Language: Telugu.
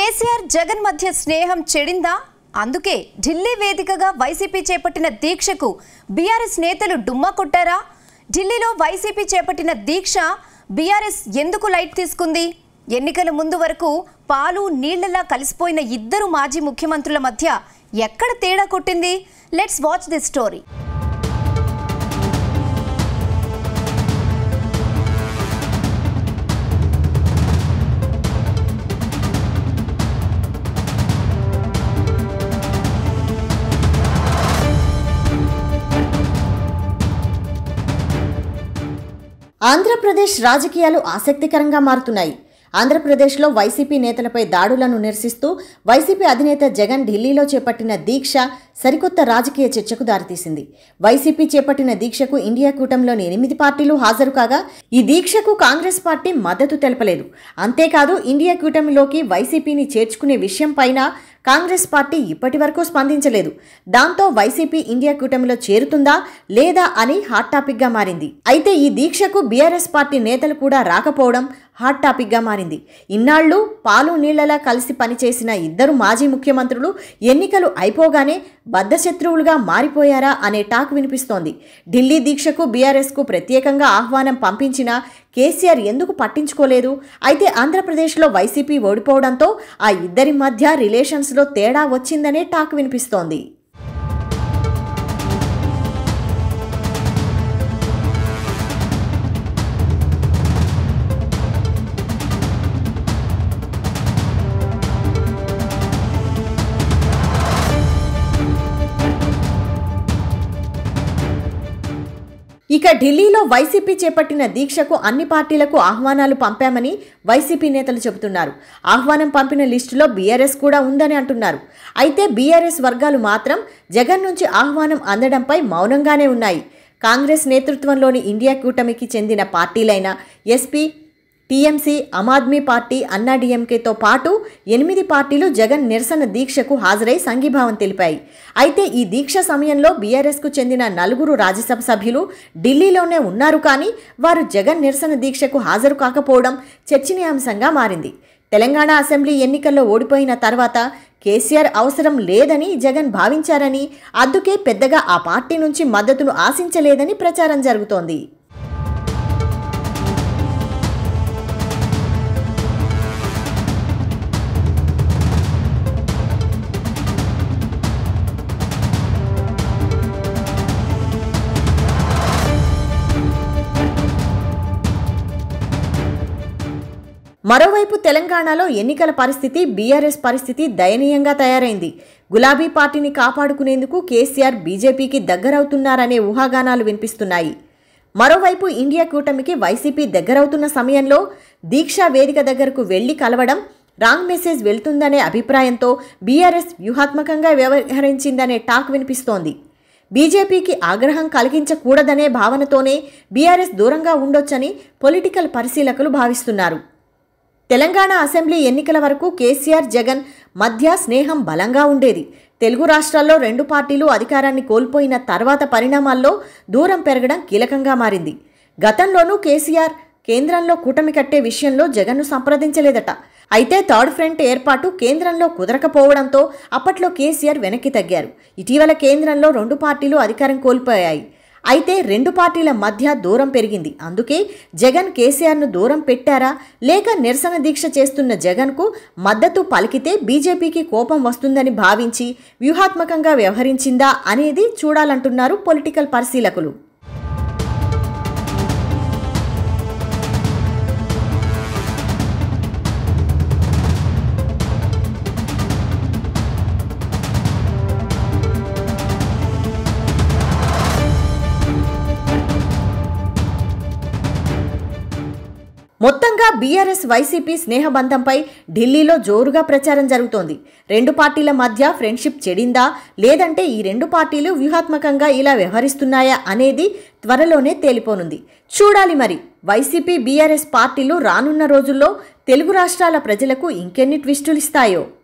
కేసీఆర్ జగన్ మధ్య స్నేహం చెడిందా అందుకే ఢిల్లీ వేదికగా వైసీపీ చేపట్టిన దీక్షకు బీఆర్ఎస్ నేతలు డుమ్మా కొట్టారా ఢిల్లీలో వైసీపీ చేపట్టిన దీక్ష బీఆర్ఎస్ ఎందుకు లైట్ తీసుకుంది ఎన్నికల ముందు వరకు పాలు నీళ్లలా కలిసిపోయిన ఇద్దరు మాజీ ముఖ్యమంత్రుల మధ్య ఎక్కడ తేడా కొట్టింది let's watch this story Andhra Pradesh రాజకీయాలు ఆసక్తికరంగా మారుతున్నాయి ఆంధ్రప్రదేశ్లో వైసీపీ నేతలపై దాడులను నిరసిస్తూ వైసీపీ అధినేత జగన్ ఢిల్లీలో చేపట్టిన దీక్ష సరికొత్త రాజకీయ చర్చకు దారితీసింది వైసీపీ చేపట్టిన దీక్షకు ఇండియా కూటమిలోని ఎనిమిది పార్టీలు హాజరు కాగా ఈ దీక్షకు కాంగ్రెస్ పార్టీ మద్దతు తెలపలేదు అంతేకాదు ఇండియా కూటమిలోకి వైసీపీని చేర్చుకునే విషయం పైన కాంగ్రెస్ పార్టీ ఇప్పటి వరకు స్పందించలేదు దాంతో వైసీపీ ఇండియా కూటమిలో చేరుతుందా లేదా అని హాట్ టాపిక్ గా మారింది అయితే ఈ దీక్షకు బీఆర్ఎస్ పార్టీ నేతలు కూడా రాకపోవడం హాట్ టాపిక్ గా మారింది ఇన్నాళ్లు పాలు నీళ్లలా కలిసి పనిచేసిన ఇద్దరు మాజీ ముఖ్యమంత్రులు ఎన్నికలు అయిపోగానే బద్ధశత్రువులుగా మారిపోయారా అనే టాక్ వినిపిస్తోంది ఢిల్లీ దీక్షకు బీఆర్ఎస్కు ప్రత్యేకంగా ఆహ్వానం పంపించినా కేసీఆర్ ఎందుకు పట్టించుకోలేదు అయితే ఆంధ్రప్రదేశ్లో వైసీపీ ఓడిపోవడంతో ఆ ఇద్దరి మధ్య రిలేషన్స్లో తేడా వచ్చిందనే టాక్ వినిపిస్తోంది ఇక ఢిల్లీలో వైసీపీ చేపట్టిన దీక్షకు అన్ని పార్టీలకు ఆహ్వానాలు పంపామని వైసీపీ నేతలు చెబుతున్నారు ఆహ్వానం పంపిన లిస్టులో బీఆర్ఎస్ కూడా ఉందని అంటున్నారు అయితే బీఆర్ఎస్ వర్గాలు మాత్రం జగన్ నుంచి ఆహ్వానం అందడంపై మౌనంగానే ఉన్నాయి కాంగ్రెస్ నేతృత్వంలోని ఇండియా కూటమికి చెందిన పార్టీలైన SP TMC Aam Aadmi party Anna డీఎంకేతో పాటు ఎనిమిది పార్టీలు జగన్ నిరసన దీక్షకు హాజరై సంఘీభావం తెలిపాయి అయితే ఈ దీక్ష సమయంలో బీఆర్ఎస్కు చెందిన నలుగురు రాజ్యసభ సభ్యులు ఢిల్లీలోనే ఉన్నారు కానీ వారు జగన్ నిరసన దీక్షకు హాజరు కాకపోవడం చర్చనీయాంశంగా మారింది తెలంగాణ అసెంబ్లీ ఎన్నికల్లో ఓడిపోయిన తర్వాత కేసీఆర్ అవసరం లేదని జగన్ భావించారని అందుకే పెద్దగా ఆ పార్టీ నుంచి మద్దతును ఆశించలేదని ప్రచారం జరుగుతోంది మరోవైపు తెలంగాణలో ఎన్నికల పరిస్థితి బీఆర్ఎస్ పరిస్థితి దయనీయంగా తయారైంది గులాబీ పార్టీని కాపాడుకునేందుకు కేసీఆర్ బీజేపీకి దగ్గరవుతున్నారనే ఊహాగానాలు వినిపిస్తున్నాయి మరోవైపు ఇండియా కూటమికి వైసీపీ దగ్గరవుతున్న సమయంలో దీక్షా వేదిక దగ్గరకు వెళ్లి కలవడం రాంగ్ మెసేజ్ వెళ్తుందనే అభిప్రాయంతో బీఆర్ఎస్ వ్యూహాత్మకంగా వ్యవహరించిందనే టాక్ వినిపిస్తోంది బీజేపీకి ఆగ్రహం కలిగించకూడదనే భావనతోనే బీఆర్ఎస్ దూరంగా ఉండొచ్చని పొలిటికల్ పరిశీలకులు భావిస్తున్నారు తెలంగాణ అసెంబ్లీ ఎన్నికల వరకు కేసీఆర్ జగన్ మధ్య స్నేహం బలంగా ఉండేది తెలుగు రాష్ట్రాల్లో రెండు పార్టీలు అధికారాన్ని కోల్పోయిన తర్వాత పరిణామాల్లో దూరం పెరగడం కీలకంగా మారింది గతంలోనూ కేసీఆర్ కేంద్రంలో కూటమి కట్టే విషయంలో జగన్ను సంప్రదించలేదట అయితే థర్డ్ ఫ్రంట్ ఏర్పాటు కేంద్రంలో కుదరకపోవడంతో అప్పట్లో కేసీఆర్ వెనక్కి తగ్గారు ఇటీవల కేంద్రంలో రెండు పార్టీలు అధికారం కోల్పోయాయి అయితే రెండు పార్టీల మధ్య దూరం పెరిగింది అందుకే జగన్ కేసీఆర్ను దూరం పెట్టారా లేక నిరసన దీక్ష చేస్తున్న జగన్కు మద్దతు పలికితే బీజేపీకి కోపం వస్తుందని భావించి వ్యూహాత్మకంగా వ్యవహరించిందా అనేది చూడాలంటున్నారు పొలిటికల్ పరిశీలకులు మొత్తంగా బీఆర్ఎస్ వైసీపీ స్నేహబంధంపై ఢిల్లీలో జోరుగా ప్రచారం జరుగుతోంది రెండు పార్టీల మధ్య ఫ్రెండ్షిప్ చెడిందా లేదంటే ఈ రెండు పార్టీలు వ్యూహాత్మకంగా ఇలా వ్యవహరిస్తున్నాయా అనేది త్వరలోనే తేలిపోనుంది చూడాలి మరి వైసీపీ బీఆర్ఎస్ పార్టీలు రానున్న రోజుల్లో తెలుగు రాష్ట్రాల ప్రజలకు ఇంకెన్ని ట్విస్టులు ఇస్తాయో